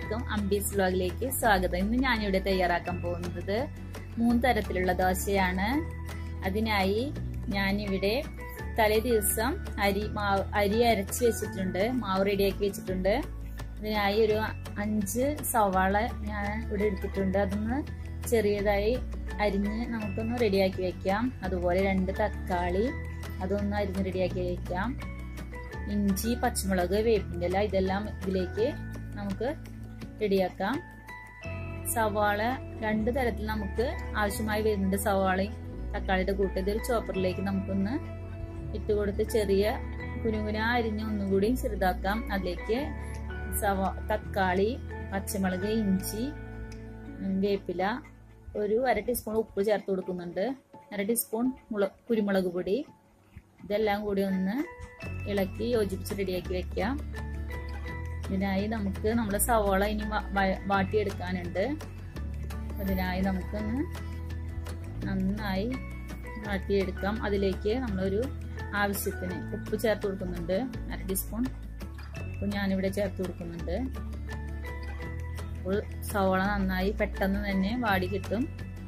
എല്ലാവർക്കും അംബീസ് വ്ലോഗിലേക്ക് സ്വാഗതം ഇന്ന് ഞാനിവിടെ തയ്യാറാക്കാൻ പോകുന്നത് മൂന്ന് തരത്തിലുള്ള ദോശയാണ് അതിനായി ഞാനിവിടെ തലേ ദിവസം അരി മാവ് അരി അരച്ച് വെച്ചിട്ടുണ്ട് മാവ് റെഡിയാക്കി വെച്ചിട്ടുണ്ട് ഇതിനായി ഒരു അഞ്ച് സവാള ഞാൻ ഇവിടെ എടുത്തിട്ടുണ്ട് അതൊന്ന് ചെറിയതായി അരിഞ്ഞ് നമുക്കൊന്ന് റെഡിയാക്കി വെക്കാം അതുപോലെ രണ്ട് തക്കാളി അതൊന്ന് അരിഞ്ഞ് റെഡിയാക്കി വെക്കാം ഇഞ്ചി പച്ചമുളക് വേപ്പിൻ്റെ ഇല ഇതെല്ലാം ഇതിലേക്ക് നമുക്ക് റെഡിയാക്കാം സവാള രണ്ട് തരത്തിൽ നമുക്ക് ആവശ്യമായി വരുന്നുണ്ട് സവാളയും തക്കാളിയുടെ കൂട്ട് ഇതൊരു ചോപ്പറിലേക്ക് നമുക്കൊന്ന് ഇട്ട് കൊടുത്ത് ചെറിയ കുനുകുന അരിഞ്ഞ് ഒന്നുകൂടി ചെറുതാക്കാം അതിലേക്ക് സവാ തക്കാളി പച്ചമുളക് ഇഞ്ചി വേപ്പില ഒരു അര ടീസ്പൂൺ ഉപ്പ് ചേർത്ത് കൊടുക്കുന്നുണ്ട് അര ടീസ്പൂൺ മുള കുരുമുളക് പൊടി ഇതെല്ലാം കൂടി ഒന്ന് ഇളക്കി യോജിപ്പിച്ച് റെഡിയാക്കി വെക്കാം ഇതിനായി നമുക്ക് നമ്മുടെ സവാള ഇനി വാട്ടിയെടുക്കാനുണ്ട് അതിനായി നമുക്കൊന്ന് നന്നായി വാട്ടിയെടുക്കാം അതിലേക്ക് നമ്മളൊരു ആവശ്യത്തിന് ഉപ്പ് ചേർത്ത് കൊടുക്കുന്നുണ്ട് അര ടീസ്പൂൺ ഉപ്പ് ഞാനിവിടെ ചേർത്ത് കൊടുക്കുന്നുണ്ട് അപ്പോൾ സവാള നന്നായി പെട്ടെന്ന് തന്നെ വാടി കിട്ടും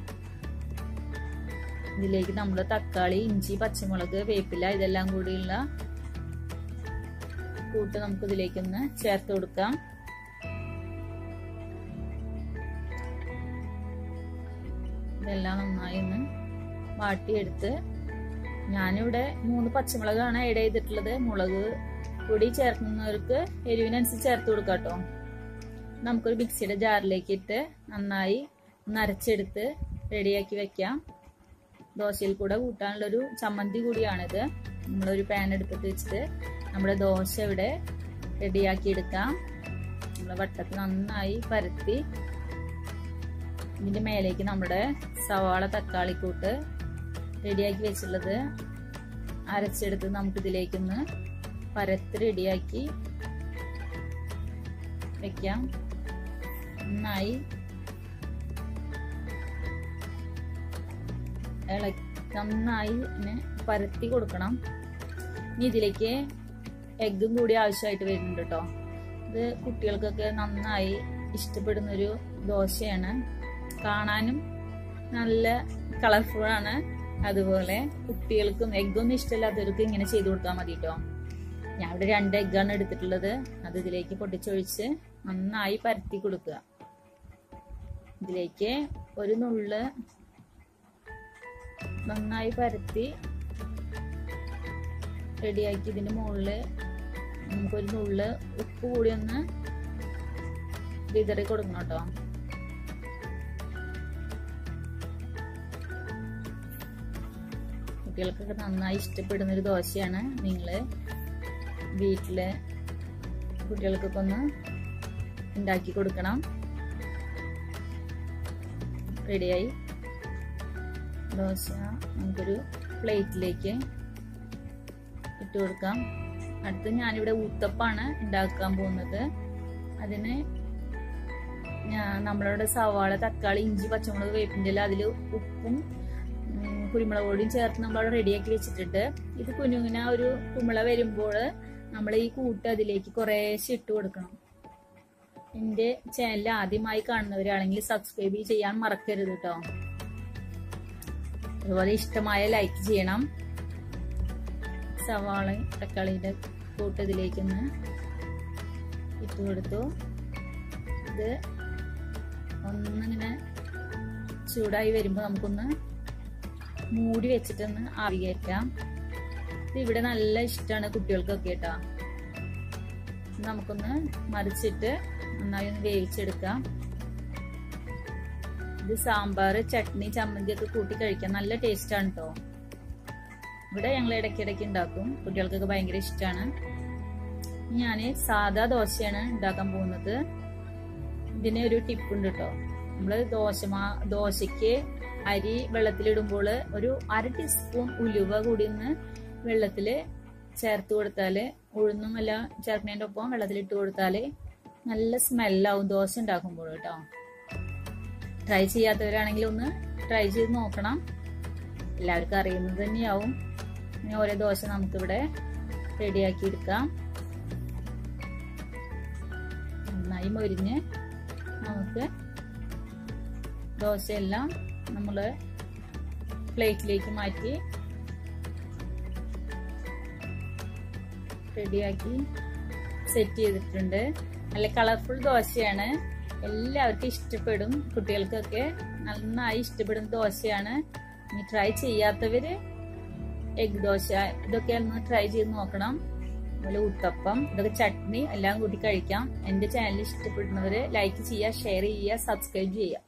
ഇതിലേക്ക് നമ്മൾ തക്കാളി ഇഞ്ചി പച്ചമുളക് വേപ്പില ഇതെല്ലാം കൂടിയുള്ള കൂട്ട് നമുക്ക് ഇതിലേക്കൊന്ന് ചേർത്ത് കൊടുക്കാം ഇതെല്ലാം നന്നായി ഒന്ന് വാട്ടിയെടുത്ത് ഞാനിവിടെ മൂന്ന് പച്ചമുളകാണ് ആഡ് ചെയ്തിട്ടുള്ളത് മുളക് പൊടി ചേർക്കുന്നവർക്ക് എരിവിനനുസരിച്ച് ചേർത്ത് കൊടുക്കാം കേട്ടോ നമുക്കൊരു മിക്സിയുടെ ജാറിലേക്ക് ഇട്ട് നന്നായി നരച്ചെടുത്ത് റെഡിയാക്കി വെക്കാം ദോശയിൽ കൂടെ കൂട്ടാനുള്ളൊരു ചമ്മന്തി കൂടിയാണിത് നമ്മളൊരു പാൻ എടുത്തിട്ട് വെച്ചിട്ട് നമ്മുടെ ദോശ ഇവിടെ റെഡിയാക്കി എടുക്കാം നമ്മൾ വട്ടത്തിൽ നന്നായി പരത്തി ഇതിൻ്റെ മേലേക്ക് നമ്മുടെ സവാള തക്കാളിക്കൂട്ട് റെഡിയാക്കി വെച്ചുള്ളത് അരച്ചെടുത്ത് നമുക്കിതിലേക്കൊന്ന് പരത്തി റെഡിയാക്കി വെക്കാം നന്നായി ഇളക്കി നന്നായി ഇങ്ങനെ പരത്തി കൊടുക്കണം ഇനി ഇതിലേക്ക് എഗ്ഗും കൂടി ആവശ്യമായിട്ട് വരുന്നുണ്ട് കേട്ടോ ഇത് കുട്ടികൾക്കൊക്കെ നന്നായി ഇഷ്ടപ്പെടുന്നൊരു ദോശയാണ് കാണാനും നല്ല കളർഫുള്ളാണ് അതുപോലെ കുട്ടികൾക്കും എഗ്ഗൊന്നും ഇഷ്ടമില്ലാത്തവർക്ക് ഇങ്ങനെ ചെയ്തു കൊടുത്താൽ മതി കേട്ടോ ഞാൻ ഇവിടെ രണ്ട് എഗ്ഗാണ് എടുത്തിട്ടുള്ളത് അത് ഇതിലേക്ക് പൊട്ടിച്ചൊഴിച്ച് നന്നായി പരത്തി കൊടുക്കുക ഇതിലേക്ക് ഒരു നുള്ള് നന്നായി പരത്തി റെഡിയാക്കി ഇതിന്റെ മുകളിൽ നമുക്കൊരു നുള്ള് ഉപ്പ് കൂടി ഒന്ന് വിതറി കൊടുക്കണം കേട്ടോ കുട്ടികൾക്കൊക്കെ നന്നായി ഇഷ്ടപ്പെടുന്ന ഒരു ദോശയാണ് നിങ്ങൾ വീട്ടില് കുട്ടികൾക്കൊക്കെ ഒന്ന് ഉണ്ടാക്കി കൊടുക്കണം റെഡിയായി ദോശ നമുക്കൊരു പ്ലേറ്റിലേക്ക് ഇട്ട് കൊടുക്കാം അടുത്ത് ഞാനിവിടെ ഊത്തപ്പാണ് ഉണ്ടാക്കാൻ പോകുന്നത് അതിന് ഞാൻ നമ്മളുടെ സവാള തക്കാളി ഇഞ്ചി പച്ചമുളക് വേപ്പിൻ്റെ അതിൽ ഉപ്പും കുരുമുളക് പൊടിയും ചേർത്ത് നമ്മളവിടെ റെഡിയാക്കി വെച്ചിട്ടുണ്ട് ഇത് കുഞ്ഞുങ്ങന ഒരു കുമിള വരുമ്പോൾ നമ്മൾ ഈ കൂട്ട് അതിലേക്ക് കുറേശ്ശെ ഇട്ട് കൊടുക്കണം എൻ്റെ ചാനൽ ആദ്യമായി കാണുന്നവരാണെങ്കിൽ സബ്സ്ക്രൈബ് ചെയ്യാൻ മറക്കരുത് കേട്ടോ അതുപോലെ ഇഷ്ടമായ ലൈക്ക് ചെയ്യണം സവാള തക്കാളിയുടെ കൂട്ട് ഇതിലേക്കൊന്ന് ഇട്ട് കൊടുത്തു ഇത് ഒന്നിങ്ങനെ ചൂടായി വരുമ്പോൾ നമുക്കൊന്ന് മൂടി വെച്ചിട്ടൊന്ന് ആവി കയറ്റാം ഇത് ഇവിടെ നല്ല ഇഷ്ടമാണ് കുട്ടികൾക്കൊക്കെ കേട്ടോ നമുക്കൊന്ന് മറിച്ചിട്ട് നന്നായി ഒന്ന് വേവിച്ചെടുക്കാം ഇത് സാമ്പാർ ചട്നി ചമ്മന്തി ഒക്കെ കൂട്ടി കഴിക്കാൻ നല്ല ടേസ്റ്റ് ആണ് കേട്ടോ ഇവിടെ ഞങ്ങൾ ഇടയ്ക്കിടയ്ക്ക് ഉണ്ടാക്കും കുട്ടികൾക്കൊക്കെ ഭയങ്കര ഇഷ്ടമാണ് ഞാൻ സാധാ ദോശയാണ് ഉണ്ടാക്കാൻ പോകുന്നത് ഇതിന് ഒരു ടിപ്പ് ഉണ്ട് കേട്ടോ നമ്മൾ ദോശമാ ദോശയ്ക്ക് അരി വെള്ളത്തിലിടുമ്പോൾ ഒരു അര ടീസ്പൂൺ ഉലുവ കൂടി ഒന്ന് വെള്ളത്തിൽ ചേർത്ത് കൊടുത്താൽ ഉഴുന്നും എല്ലാം ചേർക്കുന്നതിൻ്റെ ഒപ്പം വെള്ളത്തിലിട്ട് കൊടുത്താൽ നല്ല സ്മെല്ലാവും ദോശ ഉണ്ടാക്കുമ്പോൾ കേട്ടോ ട്രൈ ചെയ്യാത്തവരാണെങ്കിൽ ഒന്ന് ട്രൈ ചെയ്ത് നോക്കണം എല്ലാവർക്കും അറിയുന്നത് തന്നെയാവും ഇനി ഓരോ ദോശ നമുക്കിവിടെ റെഡിയാക്കി എടുക്കാം നന്നായി മൊരിഞ്ഞ് നമുക്ക് ദോശയെല്ലാം നമ്മൾ പ്ലേറ്റിലേക്ക് മാറ്റി റെഡിയാക്കി സെറ്റ് ചെയ്തിട്ടുണ്ട് നല്ല കളർഫുൾ ദോശയാണ് എല്ലാവർക്കും ഇഷ്ടപ്പെടും കുട്ടികൾക്കൊക്കെ നന്നായി ഇഷ്ടപ്പെടുന്ന ദോശയാണ് ഇനി ട്രൈ ചെയ്യാത്തവര് എഗ് ദോശ ഇതൊക്കെ ഒന്ന് ട്രൈ ചെയ്ത് നോക്കണം അതുപോലെ ഉത്തപ്പം ഇതൊക്കെ ചട്നി എല്ലാം കൂട്ടി കഴിക്കാം എന്റെ ചാനൽ ഇഷ്ടപ്പെടുന്നവര് ലൈക്ക് ചെയ്യുക ഷെയർ ചെയ്യുക സബ്സ്ക്രൈബ് ചെയ്യുക